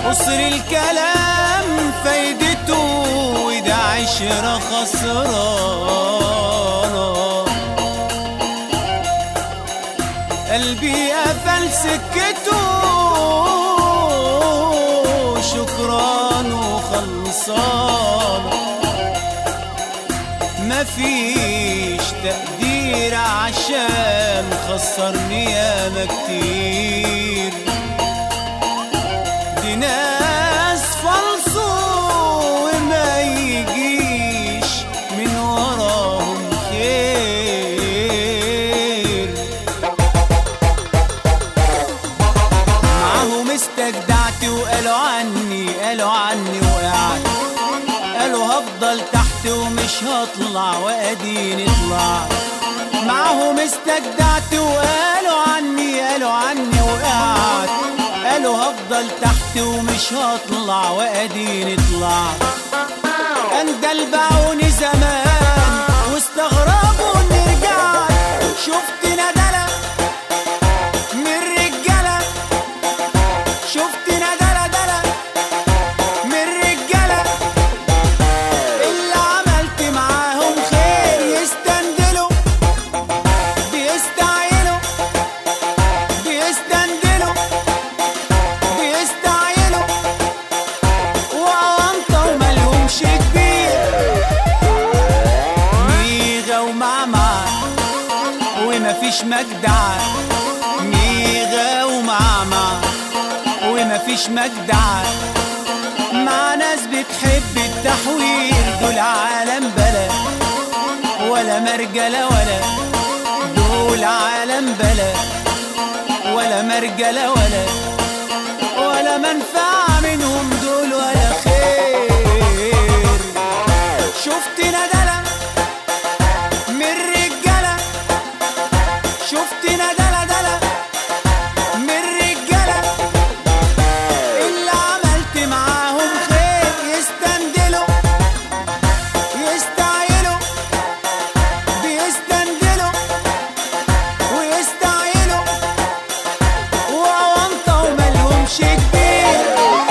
قصر الكلام فايدته وده عشرة خسرانة قلبي قفل سكته شكران وخلصان مفيش تقدير عشان خسرني ياما كتير دي ناس فلصوا وما يجيش من وراهم خير معاهم استجدعت وقالوا عني قالوا عني وقعت قالوا هفضل تحت ومش هطلع واديني طلعت معاهم استجدعت وقالوا عني قالوا عني وقعت قالوا هفضل تحت ومش هطلع واديني طلعت اندل باعوني زمان واستغربوا اني رجعت شفت ندلة من رجالة شفت ندلة دلة من رجالة اللي عملت معاهم خير يستندلوا بيستعينوا بيستندلوا بيستعينوا وأنطة وملهمش كبير ميغة ومعمع ومفيش مجدع ميغة ومعمع ومفيش مجدع مع ناس بتحب التحوير دول عالم بلا ولا مرجلة ولا دول عالم بلا ولا مرجلة ولا ولا منفعة منهم دول ولا خير شفت ندلة من رجالة شفت ندلة دلة من رجالة اللي عملت معاهم خير يستندلوا يستعينوا بيستندلوا ويستعينوا وأونطة وملهمش كبير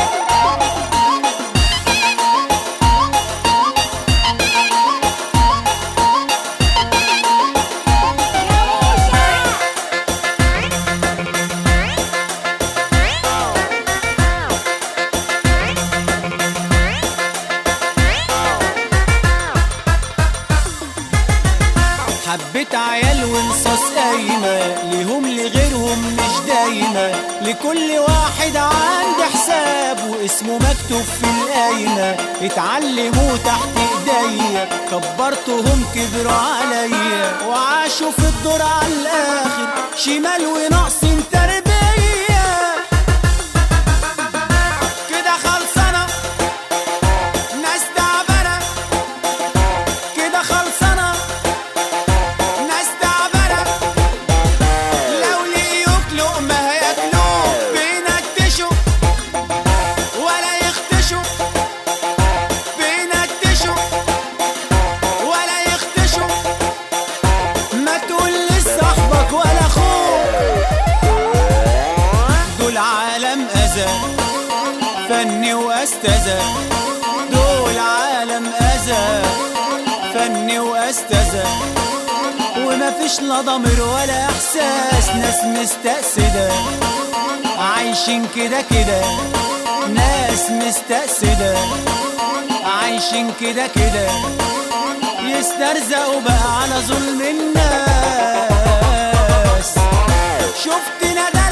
حبيت عيال ونصاص قايمة ليهم لغيرهم مش دايمة لكل واحد عندي حساب واسمه مكتوب في القايمة اتعلموا تحت ايديا كبرتهم كبروا عليا وعاشوا في الدور على الاخر شمال ونقص تربية كده خلصانة ناس تعبانة كده خلصانة ناس تعبانة لو لقيوك لقمة هياكلوك بينكتشوا ولا يختشوا بينكتشوا ولا يختشوا ما تقول لصاحبك ولا اخوك دول عالم اذى فني واستذى دول عالم اذى فني واستذى وما فيش لا ضمير ولا احساس ناس مستأسدة عايشين كده كده ناس مستأسدة عايشين كده كده يسترزقوا بقى على ظلم الناس شفت ندى